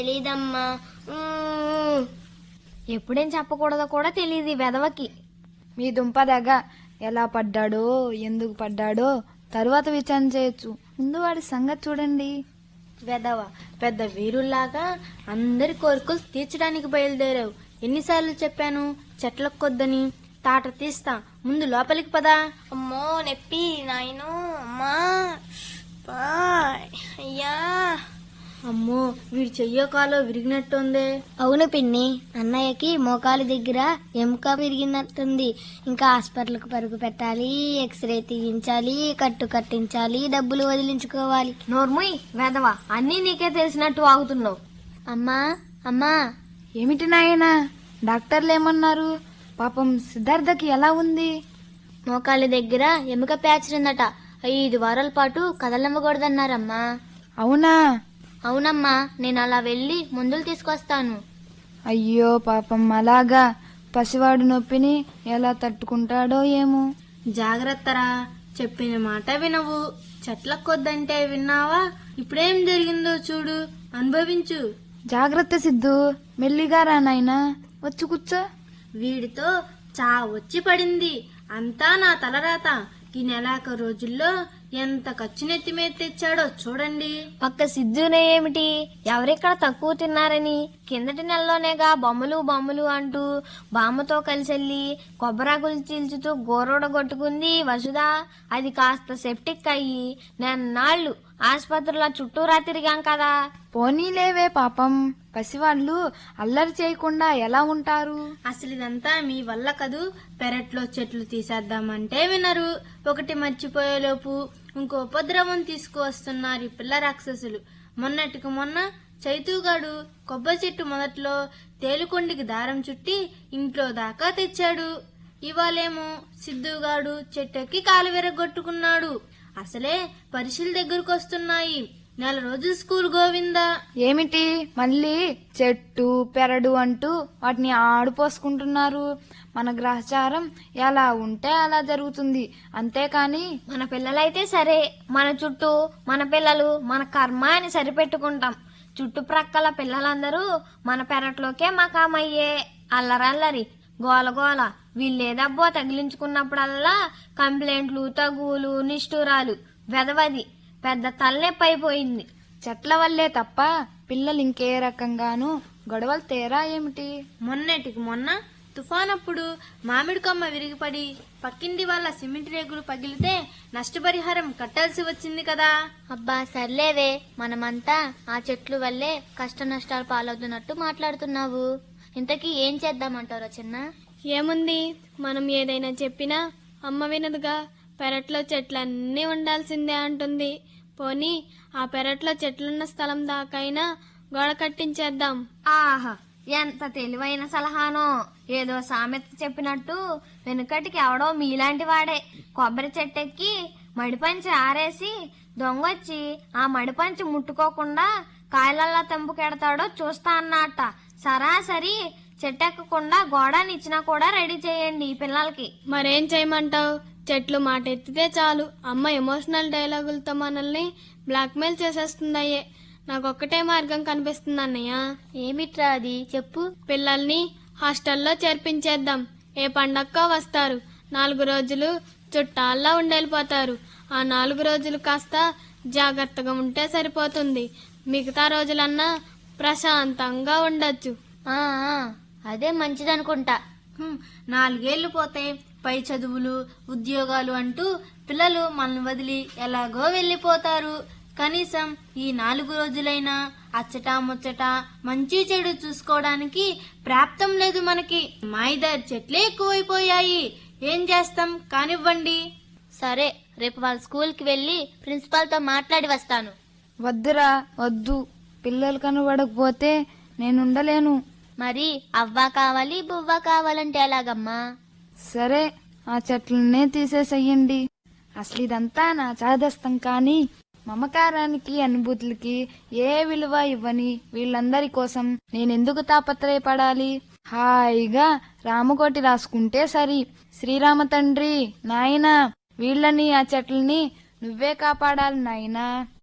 తెలీదమ్మా ఎప్పుడేం చెప్పకూడదో కూడా తెలియదు ఈ వెధవకి మీ దుంపదగ ఎలా పడ్డాడో ఎందుకు పడ్డాడో తరువాత విచారణ చేయొచ్చు ముందు వాడి సంగతి చూడండి వెదవ పెద్ద వీరుల్లాగా అందరి కోరికలు తీర్చడానికి బయలుదేరావు ఎన్నిసార్లు చెప్పాను చెట్లకు కొద్దని తాట తీస్తా ముందు లోపలికి పదా అమ్మో నొప్పి నాయను అమ్మా అయ్యా అమ్మో వీడి చెయ్యో కాలో విరిగినట్టుంది అవును పిన్ని అన్నయ్యకి మోకాలు దగ్గర ఎముక విరిగినట్టుంది ఇంకా హాస్పిటల్కి పరుగు పెట్టాలి ఎక్స్రే తీయించాలి కట్టు కట్టించాలి డబ్బులు వదిలించుకోవాలి నోర్ముయ్ వెధవ అన్నీ నీకే తెలిసినట్టు వాగుతున్నావు అమ్మా అమ్మా ఏమిటి నాయనా డాక్టర్లు ఏమన్నారు పాపం సిద్ధార్థకి ఎలా ఉంది మోకాలి దగ్గర ఎముక ప్యాచరిందట ఐదు వారాల పాటు కదలమ్మకూడదన్నారమ్మా అవునా అవునమ్మా నేను అలా వెళ్ళి మందులు తీసుకొస్తాను అయ్యో పాపం అలాగా పసివాడు నొప్పిని ఎలా తట్టుకుంటాడో ఏమో జాగ్రత్తరా చెప్పిన మాట వినవు చెట్లకు కొద్దంటే విన్నావా ఇప్పుడేం జరిగిందో చూడు అనుభవించు జాగ్రత్త సిద్ధు మెల్లిగా రా నాయనా వచ్చి కూర్చో వీడితో చా వచ్చి పడింది అంతా నా తలరాత ఈ నెలాక రోజుల్లో ఎంత ఖర్చు నెత్తి మీద తెచ్చాడో చూడండి పక్క సిద్ధునే ఏమిటి ఎవరిక్కడ తక్కువ తిన్నారని కిందటి నెలలోనేగా బొమ్మలు బొమ్మలు అంటూ బామ్మతో కలిసెళ్ళి కొబ్బరాకులు చీల్చుతూ గోరోడ కొట్టుకుంది వసుధ అది కాస్త సెప్టిక్ అయ్యి నెన్నాళ్ళు ఆసుపత్రిలో చుట్టూరా తిరిగాం కదా పోనీలేవే పాపం పసివాళ్ళు అల్లరి చేయకుండా ఎలా ఉంటారు అసలు ఇదంతా మీ వల్ల కదూ పెరట్లో చెట్లు తీసేద్దామంటే వినరు ఒకటి మర్చిపోయేలోపు ఇంకో ఉపద్రవం తీసుకువస్తున్నారు ఈ పిల్ల రాక్షసులు మొన్నటికి మొన్న చైతూగాడు కొబ్బరి చెట్టు మొదట్లో తేలుకొండికి దారం చుట్టి ఇంట్లో దాకా తెచ్చాడు ఇవాళేమో సిద్ధుగాడు చెట్టెక్కి కాలు విరగొట్టుకున్నాడు అసలే పరీక్షల దగ్గరకు వస్తున్నాయి నెల రోజులు స్కూల్ గోవిందా ఏమిటి మళ్ళీ చెట్టు పెరడు అంటూ వాటిని ఆడిపోసుకుంటున్నారు మన గ్రహచారం ఎలా ఉంటే అలా జరుగుతుంది అంతేకాని మన పిల్లలైతే సరే మన చుట్టూ మన పిల్లలు మన కర్మ అని సరిపెట్టుకుంటాం చుట్టుప్రక్కల పిల్లలందరూ మన పెరట్లోకే మకామయ్యే అల్లరల్లరి గోల గోల వీళ్ళేదబ్బో తగిలించుకున్నప్పుడల్లా కంప్లైంట్లు తగులు నిష్ఠూరాలు వెదవది పెద్ద తలనొప్పి అయిపోయింది చెట్ల వల్లే తప్ప పిల్లలు ఇంకే రకంగాను గొడవలు తేరా ఏమిటి మొన్నటికి మొన్న తుఫానప్పుడు మామిడి కొమ్మ విరిగిపడి పక్కింటి వాళ్ళ సిమెంట్ రేకులు పగిలితే నష్టపరిహారం కట్టాల్సి వచ్చింది కదా అబ్బా సర్లేవే మనమంతా ఆ చెట్లు వల్లే కష్ట నష్టాలు పాలవుతున్నట్టు మాట్లాడుతున్నావు ఇంతకీ ఏం చేద్దామంటారో చిన్న ఏముంది మనం ఏదైనా చెప్పినా అమ్మ వినదుగా పెరట్లో చెట్లన్నీ ఉండాల్సిందే అంటుంది పోనీ ఆ పెరట్లో చెట్లున్న స్థలం దాకైనా గోడ కట్టించేద్దాం ఆహా ఎంత తెలివైన సలహానో ఏదో సామెత చెప్పినట్టు వెనుకటికి ఎవడో మీలాంటి వాడే కొబ్బరి చెట్టెక్కి మడిపంచి ఆరేసి దొంగొచ్చి ఆ మడిపంచి ముట్టుకోకుండా కాయలల్లా తెంపుకెడతాడో చూస్తా అన్నట్ట సరాసరి చెట్టెక్కకుండా గోడనిచ్చినా కూడా రెడీ చేయండి ఈ పిల్లలకి మరేం చేయమంటావు చెట్లు మాట ఎత్తితే చాలు అమ్మ ఎమోషనల్ డైలాగులతో మనల్ని బ్లాక్మెయిల్ చేసేస్తుందయ్యే నాకొక్కటే మార్గం కనిపిస్తుంది అన్నయ్య ఏమిట్రా అది చెప్పు పిల్లల్ని హాస్టల్లో చేర్పించేద్దాం ఏ పండక్కో వస్తారు నాలుగు రోజులు చుట్టాల్లో ఉండేళ్ళిపోతారు ఆ నాలుగు రోజులు కాస్త జాగ్రత్తగా ఉంటే సరిపోతుంది మిగతా రోజులన్నా ప్రశాంతంగా ఉండొచ్చు ఆ ఆ, అదే మంచిదనుకుంటా హ్మ్, నాలుగేళ్లు పోతే పై చదువులు ఉద్యోగాలు అంటూ పిల్లలు మనల్ని వదిలి ఎలాగో వెళ్ళిపోతారు కనీసం ఈ నాలుగు రోజులైనా అచ్చట ముచ్చట మంచి చెడు చూసుకోవడానికి ప్రాప్తం లేదు మనకి మాయిదారి చెట్లే ఎక్కువైపోయాయి ఏం చేస్తాం కానివ్వండి సరే రేపు వాళ్ళ స్కూల్కి వెళ్ళి ప్రిన్సిపాల్తో మాట్లాడి వస్తాను వద్దురా వద్దు పిల్లలు కనబడకపోతే నేనుండలేను మరి అవ్వ కావాలి బువ్వ కావాలంటే ఎలాగమ్మా సరే ఆ చెట్లనే తీసేసెయ్యండి అసలు ఇదంతా నా చాదస్తం కానీ మమకారానికి అనుభూతులకి ఏ విలువ ఇవ్వని వీళ్ళందరి కోసం నేనెందుకు తాపత్రయపడాలి హాయిగా రామకోటి రాసుకుంటే సరి శ్రీరామ తండ్రి నాయనా వీళ్ళని ఆ చెట్లని నువ్వే కాపాడాలి నాయనా